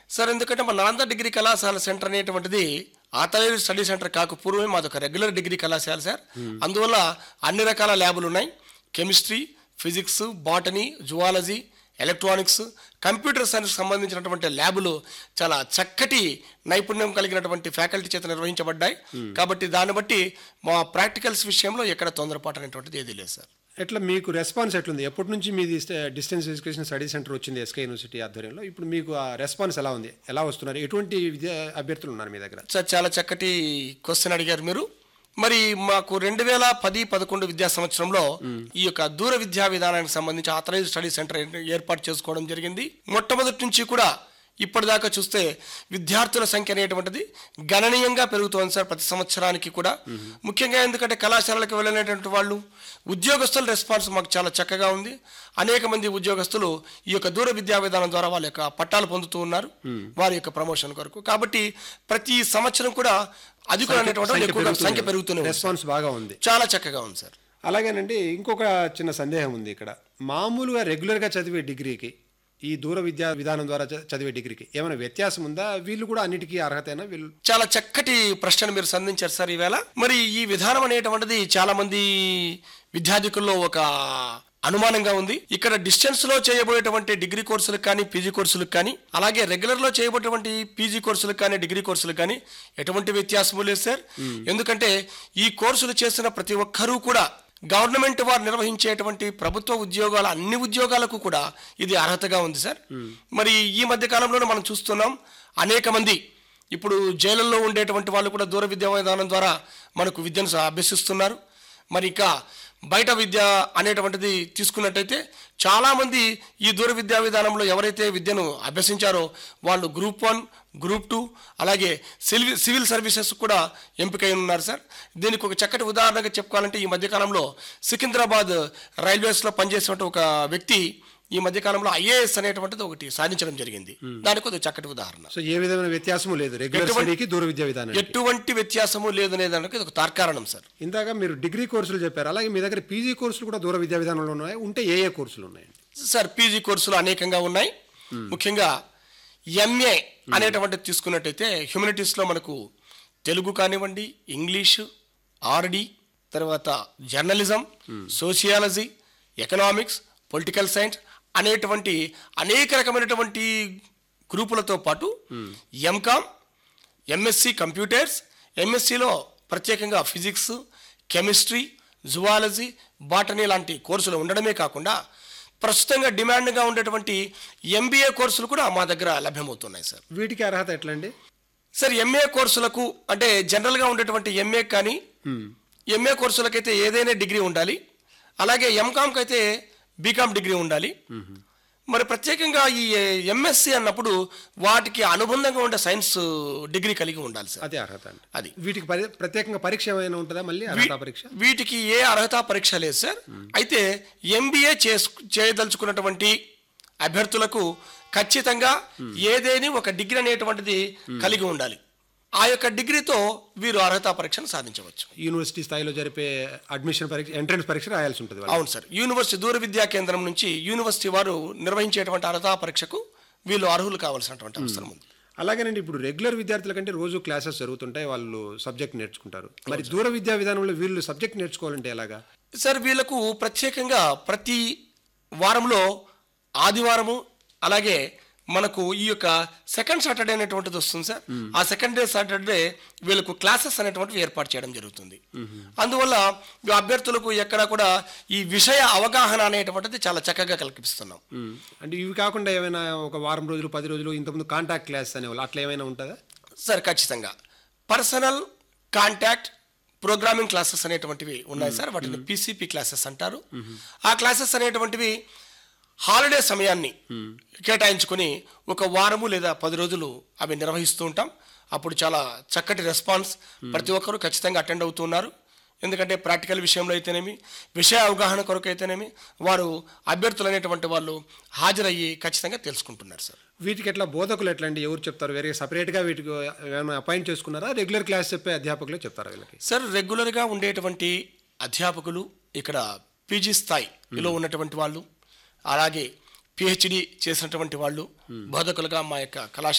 Sir ఎందుకంటే మా నాంద degree కళాశాల సెంటర్ అనేటువంటిది ఆతలేరు స్టడీ సెంటర్ కాక పూర్వమే మాది ఒక రెగ్యులర్ డిగ్రీ కళాశాల సార్ అందువల్ల అన్ని రకాల ల్యాబులు ఉన్నాయి chemistry physics botany zoology electronics computer science సంబంధించినటువంటి ల్యాబులు చాలా చక్కటి నైపుణ్యం కలిగినటువంటి ఫ్యాకల్టీ చేత నిర్వహించబడ్డాయి కాబట్టి దాన్ని బట్టి మా ప్రాక్టికల్స్ విషయంలో ఎక్కడ తొందరపాటు అనేటువంటిది ఏదీ లేదు సార్ ఎట్లా మీకు రెస్పాన్స్ ఎట్లుంది ఎప్పటి నుంచి మీది డిస్టెన్స్ ఎడ్యుకేషన్ స్టడీ సెంటర్ వచ్చింది ఎస్కే యూనివర్సిటీ ఆధ్వర్యంలో ఇప్పుడు మీకు ఆ రెస్పాన్స్ ఎలా ఉంది ఎలా వస్తున్నారు ఎటువంటి విద్యా అభ్యర్థులు ఉన్నారు మీ దగ్గర సార్ చాలా చక్కటి క్వశ్చన్ అడిగారు మీరు మరి మాకు రెండు వేల పది పదకొండు విద్యా సంవత్సరంలో ఈ యొక్క దూర విద్యా విధానానికి సంబంధించి ఆథరైజ్ స్టడీ సెంటర్ ఏ- ఏర్పాటు చేసుకోవడం జరిగింది మొట్టమొదటి నుంచి కూడా ఇప్పటిదాకా చూస్తే విద్యార్థుల సంఖ్య అనేటువంటిది గణనీయంగా పెరుగుతోంది సార్ ప్రతి సంవత్సరానికి కూడా ముఖ్యంగా ఎందుకంటే కళాశాలలకు వెళ్ళినటువంటి వాళ్ళు ఉద్యోగస్తుల రెస్పాన్స్ మాకు చాలా చక్కగా ఉంది అనేక మంది ఉద్యోగస్తులు ఈ యొక్క దూర విద్యా విధానం ద్వారా వాళ్ళ యొక్క పట్టాలు పొందుతూ ఉన్నారు వారి యొక్క ప్రమోషన్ కొరకు కాబట్టి ప్రతి సంవత్సరం కూడా అధికులు అనేటువంటి వాళ్ళు ఎక్కువగా సంఖ్య పెరుగుతూనే ఉంది సార్. రెస్పాన్స్ బాగా ఉంది చాలా చక్కగా ఉంది సార్ అలాగేనండి ఇంకొక చిన్న సందేహం ఉంది ఇక్కడ మామూలుగా రెగ్యులర్గా చదివే డిగ్రీకి ఈ దూర విద్యా విధానం ద్వారా చ- చదివే డిగ్రీకి ఏమైనా వ్యత్యాసం ఉందా వీళ్ళు కూడా అన్నిటికీ అర్హతైనా వీళ్ళు చాలా చక్కటి ప్రశ్నను మీరు సంధించారు సార్ ఈవేళ మరి ఈ విధానం అనేటువంటిది చాలా మంది విద్యార్థికుల్లో ఒక అనుమానంగా ఉంది ఇక్కడ డిస్టెన్స్ లో చేయబోయేటువంటి డిగ్రీ కోర్సులకు కానీ పీజీ కోర్సులకు కానీ అలాగే రెగ్యులర్ లో చేయబోయేటువంటి పీజీ కోర్సులకు కానీ డిగ్రీ కోర్సులకు కానీ ఎటువంటి వ్యత్యాసము లేదు సార్ ఎందుకంటే ఈ కోర్సులు చేసిన ప్రతి ఒక్కరూ కూడా గవర్నమెంట్ వారు నిర్వహించేటువంటి ప్రభుత్వ ఉద్యోగాల అన్ని ఉద్యోగాలకు కూడా ఇది అర్హతగా ఉంది సార్ మరి ఈ మధ్య కాలంలోనే మనం చూస్తున్నాం అనేక మంది ఇప్పుడు జైళ్ళల్లో ఉండేటువంటి వాళ్ళు కూడా దూర విద్యా విధానం ద్వారా మనకు విద్యను స- అభ్యసిస్తున్నారు మరి ఇంకా బయట విద్య అనేటువంటిది తీసుకున్నట్టయితే చాలామంది ఈ దూర విద్యా విధానంలో ఎవరైతే విద్యను అభ్యసించారో వాళ్ళు గ్రూప్ వన్ గ్రూప్ టూ అలాగే సివిల్ సివిల్ సర్వీసెస్ కూడా ఎంపికై ఉన్నారు సార్ దీనికి ఒక చక్కటి ఉదాహరణగా చెప్పుకోవాలంటే ఈ మధ్యకాలంలో సికింద్రాబాద్ రైల్వేస్లో పనిచేసినటువంటి ఒక వ్యక్తి ఈ మధ్యకాలంలో ఐఏఎస్ అనేటువంటిది ఒకటి సాధించడం జరిగింది దానికి ఒక చక్కటి ఉదాహరణ సో ఏ విధమైన వ్యత్యాసము లేదు రెగ్యులర్ ఎటువంటి- స్టడీకి దూర విద్యా విధానం ఎటువంటి వ్యత్యాసము లేదనే దానికి ఇది ఒక తార్కారణం సార్ ఇందాక మీరు డిగ్రీ కోర్సులు చెప్పారు అలాగే మీ దగ్గర పీజీ కోర్సులు కూడా దూర విద్యా విధానంలో ఉన్నాయి ఉంటే ఏ ఏ కోర్సులు ఉన్నాయి సార్ పీజీ కోర్సులు అనేకంగా ఉన్నాయి ముఖ్యంగా ఎంఏ అనేటువంటిది తీసుకున్నట్టయితే హ్యూమనిటీస్లో మనకు తెలుగు కానివ్వండి ఇంగ్లీషు ఆర్డి తర్వాత journalism sociology economics political science అనేటువంటి అనేక రకమైనటువంటి గ్రూపులతో పాటు ఎంకామ్ ఎంఎస్సి కంప్యూటర్స్ ఎంఎస్సిలో ప్రత్యేకంగా ఫిజిక్స్ కెమిస్ట్రీ జువాలజీ బాటనీ లాంటి కోర్సులు ఉండడమే కాకుండా ప్రస్తుతంగా డిమాండ్గా ఉండేటువంటి ఎంబీఏ కోర్సులు కూడా మా దగ్గర లభ్యమవుతున్నాయి సార్ వీటికి అర్హత ఎట్లా అండి సార్ ఎంఏ కోర్సులకు అంటే జనరల్గా ఉండేటువంటి ఎంఏ కానీ ఎంఏ కోర్సులకైతే ఏదైనా డిగ్రీ ఉండాలి అలాగే ఎంకామ్కి అయితే బీకామ్ డిగ్రీ ఉండాలి మరి ప్రత్యేకంగా ఈ ఎంఎస్సి అన్నప్పుడు వాటికి అనుబంధంగా ఉండే సైన్స్ డిగ్రీ కలిగి ఉండాలి సార్ అదే అర్హత అండి అది వీటికి పరి- ప్రత్యేకంగా పరీక్ష ఏమైనా ఉంటుందా మళ్ళీ అర్హత పరీక్ష వీటికి ఏ అర్హత పరీక్ష లేదు సార్ అయితే ఎంబీఏ చేసు చేయదలుచుకున్నటువంటి అభ్యర్థులకు ఖచ్చితంగా ఏదేని ఒక డిగ్రీ అనేటువంటిది కలిగి ఉండాలి ఆ యొక్క డిగ్రీతో వీరు అర్హత పరీక్షను సాధించవచ్చు యూనివర్సిటీ స్థాయిలో జరిపే అడ్మిషన్ పరీక్ష ఎంట్రన్స్ పరీక్ష రాయాల్సి ఉంటుంది వాళ్ళు. అవును సార్ యూనివర్సిటీ దూర విద్యా కేంద్రం నుంచి యూనివర్సిటీ వారు నిర్వహించేటువంటి అర్హత పరీక్షకు వీళ్ళు అర్హులు కావాల్సినటువంటి అవసరం ఉంది అలాగేనండి ఇప్పుడు రెగ్యులర్ విద్యార్థుల కంటే రోజు క్లాసెస్ జరుగుతుంటాయి వాళ్ళు సబ్జెక్ట్ నేర్చుకుంటారు మరి దూర విద్యా విధానంలో వీళ్ళు సబ్జెక్ట్ నేర్చుకోవాలంటే ఎలాగా సార్ వీళ్ళకు ప్రత్యేకంగా ప్రతి వారంలో ఆదివారము అలాగే మనకు ఈ యొక్క సెకండ్ సాటర్డే అనేటువంటిది వస్తుంది సార్ ఆ సెకండ్ డే సాటర్డే వీళ్ళకు క్లాసెస్ అనేటువంటివి ఏర్పాటు చేయడం జరుగుతుంది అందువల్ల ఈ అభ్యర్థులకు ఎక్కడ కూడా ఈ విషయ అవగాహన అనేటువంటిది చాలా చక్కగా కల్పిస్తున్నాం అంటే ఇవి కాకుండా ఏమైనా ఒక వారం రోజులు పది రోజులు ఇంతకుముందు కాంటాక్ట్ క్లాస్ అనేవాళ్ళు అట్లా ఏమైనా ఉంటుందా సార్ ఖచ్చితంగా పర్సనల్ కాంటాక్ట్ ప్రోగ్రామింగ్ క్లాసెస్ అనేటువంటివి ఉన్నాయి సార్ వాటిని పీసీపీ క్లాసెస్ అంటారు ఆ క్లాసెస్ అనేటువంటివి హాలిడే సమయాన్ని కేటాయించుకొని ఒక వారము లేదా పది రోజులు అవి నిర్వహిస్తూ ఉంటాం అప్పుడు చాలా చక్కటి రెస్పాన్స్ ప్రతి ఒక్కరూ ఖచ్చితంగా అటెండ్ అవుతున్నారు ఎందుకంటే ప్రాక్టికల్ విషయంలో అయితేనేమి విషయ అవగాహన కొరకు అయితేనేమి వారు అభ్యర్థులు అనేటువంటి వాళ్ళు హాజరయ్యి ఖచ్చితంగా తెలుసుకుంటున్నారు సార్ వీటికి ఎట్లా బోధకులు ఎట్లా అండి ఎవరు చెప్తారు వేరే సపరేట్గా వీటికి ఏమైనా అపాయింట్ చేసుకున్నారా రెగ్యులర్ క్లాస్ చెప్పే అధ్యాపకులే చెప్తారా వీళ్ళకి సార్ రెగ్యులర్గా ఉండేటువంటి అధ్యాపకులు ఇక్కడ పీజీ స్థాయిలో ఉన్నటువంటి వాళ్ళు అలాగే పిహెచ్డి చేసినటువంటి వాళ్ళు బోధకులుగా మా యొక్క కళాశాల